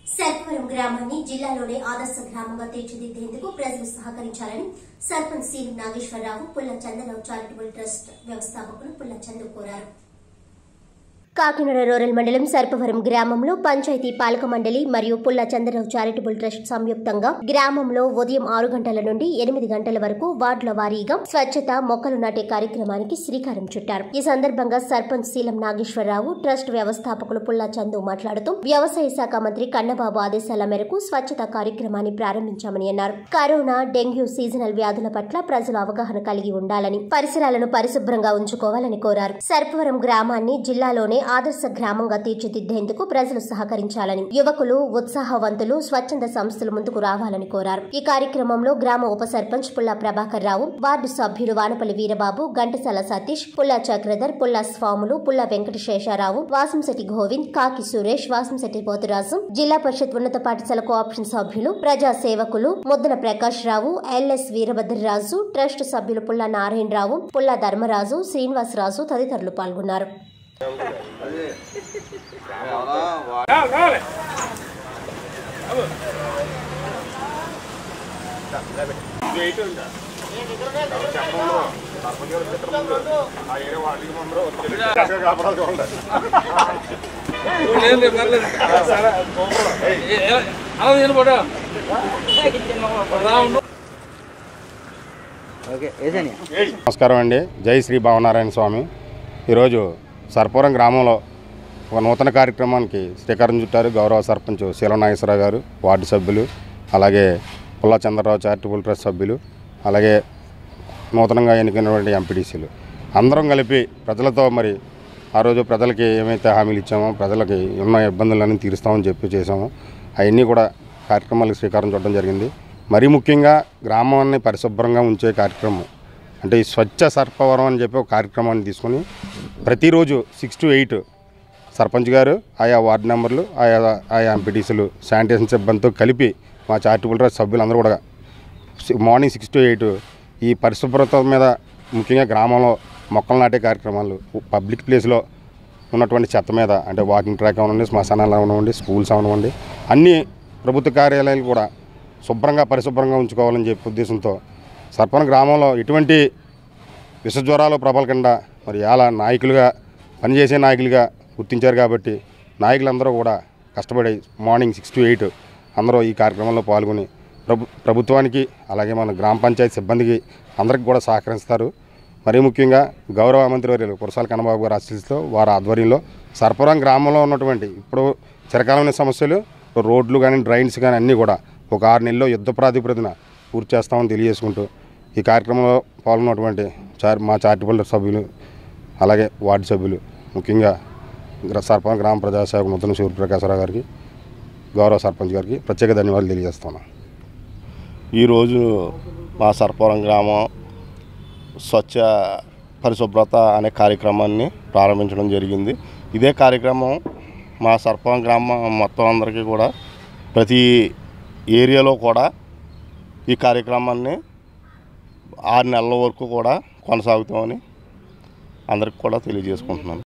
సర్పవరం గ్రామాన్ని జిల్లాలోనే ఆదర్శ గ్రామంగా తీర్చిదిద్దేందుకు ప్రజలు సహకరించాలని సర్పంచ్ సి నాగేశ్వరరావు పుల్ల చందరావు చారిటబుల్ ట్రస్ట్ వ్యవస్థాపకులు పుల్ల చందు కోరారు కాకినాడ రూరల్ మండలం సర్పవరం గ్రామంలో పంచాయతీ పాలక మండలి మరియు పుల్ల చంద్రరావు చారిటబుల్ ట్రస్ట్ సంయుక్తంగా గ్రామంలో ఉదయం ఆరు గంటల నుండి ఎనిమిది గంటల వరకు వార్డుల వారీగా స్వచ్ఛత మొక్కలు నాటే కార్యక్రమానికి శ్రీకారం చుట్టారు ఈ సందర్భంగా సర్పంచ్ శీలం నాగేశ్వరరావు ట్రస్ట్ వ్యవస్థాపకులు పుల్ల చందు మాట్లాడుతూ వ్యవసాయ శాఖ మంత్రి కన్నబాబు ఆదేశాల మేరకు స్వచ్ఛత కార్యక్రమాన్ని ప్రారంభించామని అన్నారు కరోనా డెంగ్యూ సీజనల్ వ్యాధుల పట్ల ప్రజలు అవగాహన కలిగి ఉండాలని పరిసరాలను పరిశుభ్రంగా ఉంచుకోవాలని కోరారు సర్పవరం గ్రామాన్ని జిల్లాలోనే ఆదర్శ గ్రామంగా తీర్చిదిద్దేందుకు ప్రజలు సహకరించాలని యువకులు ఉత్సాహవంతులు స్వచ్ఛంద సంస్థలు ముందుకు రావాలని కోరారు ఈ కార్యక్రమంలో గ్రామ ఉప సర్పంచ్ పుల్లా ప్రభాకర్ రావు వార్డు సభ్యులు వానపల్లి వీరబాబు ఘంటసాల సతీష్ పుల్లా చక్రధర్ పుల్లా స్వాములు పుల్లా వెంకటశేషారావు వాసంశెట్టి గోవింద్ కాకి సురేష్ వాసంశెట్టి పోతురాజు జిల్లా పరిషత్ ఉన్నత పాఠశాల కోఆప్షన్ సభ్యులు ప్రజా సేవకులు ముద్దన ప్రకాష్ రావు ఎల్ఎస్ వీరభద్రరాజు ట్రస్ట్ సభ్యులు పుల్లా నారాయణరావు పుల్లా ధర్మరాజు శ్రీనివాసరాజు తదితరులు పాల్గొన్నారు లేదు పర్లేదు ఏ- ఏ- అలా నిలబడు రా ఉండు ఓకే ఏజనియా నమస్కారం అండి జై శ్రీ భావనారాయణ స్వామి ఈరోజు సర్పవరం గ్రామంలో ఒక నూతన కార్యక్రమానికి శ్రీకారం చుట్టారు గౌరవ సర్పంచ్ శీలం నాగేశ్వరరావు గారు వార్డు సభ్యులు అలాగే పుల్లా చంద్రరావు చారిటబుల్ ట్రస్ట్ సభ్యులు అలాగే నూతనంగా ఎన్నికైనటువంటి ఎంపీటీసీలు అందరం కలిపి ప్రజలతో మరి ఆ రోజు ప్రజలకి ఏమైతే హామీలు ఇచ్చామో ప్రజలకి ఉన్న ఇబ్బందులన్నీ తీరుస్తామని చెప్పి చేసామో అవన్నీ కూడా కార్యక్రమాలకు శ్రీకారం చుట్టడం జరిగింది మరీ ముఖ్యంగా గ్రామాన్ని పరిశుభ్రంగా ఉంచే కార్యక్రమం అంటే ఈ స్వచ్ఛ సర్పవరం అని చెప్పి ఒక కార్యక్రమాన్ని తీసుకొని ప్రతిరోజు సిక్స్ టు ఎయిట్ సర్పంచ్ గారు ఆయా వార్డు మెంబర్లు ఆయా ఆయా ఎంపీటీసీలు శానిటేషన్ సిబ్బందితో కలిపి మా చారిటబుల్ ట్రస్ట్ సభ్యులందరూ కూడా సి- మార్నింగ్ సిక్స్ టు ఎయిట్ ఈ పరిశుభ్రత మీద ముఖ్యంగా గ్రామంలో మొక్కలు నాటే కార్యక్రమాలు పబ్లిక్ ప్లేస్లో ఉన్నటువంటి చెత్త మీద అంటే వాకింగ్ ట్రాక్ అవనండి శ్మశానాలు అవనివ్వండి స్కూల్స్ అవనివ్వండి అన్ని ప్రభుత్వ కార్యాలయాలు కూడా శుభ్రంగా పరిశుభ్రంగా ఉంచుకోవాలని చెప్పే ఉద్దేశంతో సర్పణ గ్రామంలో ఎటువంటి విష జ్వరాలు ప్రబల కింద మరి ఎలా నాయకులుగా పనిచేసే నాయకులుగా గుర్తించారు కాబట్టి నాయకులందరూ కూడా కష్టపడి మార్నింగ్ సిక్స్ టు ఎయిట్ అందరూ ఈ కార్యక్రమంలో పాల్గొని ప్రభు ప్రభుత్వానికి అలాగే మన గ్రామ పంచాయతీ సిబ్బందికి అందరికి కూడా సహకరిస్తారు మరీ ముఖ్యంగా గౌరవ మంత్రివర్యులు కురసాల కన్నబాబు గారి ఆశీస్సుతో వారి ఆధ్వర్యంలో సర్పవరం గ్రామంలో ఉన్నటువంటి ఇప్పుడు చిరకాలమైన సమస్యలు రోడ్లు కానీ డ్రైన్స్ కానీ అన్నీ కూడా ఒక ఆరు నెలల్లో యుద్ధ ప్రాతిపదికన పూర్తి చేస్తామని తెలియజేసుకుంటూ ఈ కార్యక్రమంలో పాల్గొన్నటువంటి చార్ మా చారిటబుల్ సభ్యులు అలాగే వార్డు సభ్యులు ముఖ్యంగా గ్ర- సర్పంచ్ గ్రామ ప్రజాసేవకు నూతన సూర్యప్రకాశరావు గారికి గౌరవ సర్పంచ్ గారికి ప్రత్యేక ధన్యవాదాలు తెలియజేస్తున్నాను ఈరోజు మా సర్పవరం గ్రామం స్వచ్ఛ పరిశుభ్రత అనే కార్యక్రమాన్ని ప్రారంభించడం జరిగింది ఇదే కార్యక్రమం మా సర్పవరం గ్రామం మొత్తం అందరికీ కూడా ప్రతి ఏరియాలో కూడా ఈ కార్యక్రమాన్ని ఆరు నెలల వరకు కూడా కొనసాగుతామని అందరికి కూడా తెలియజేసుకుంటున్నాను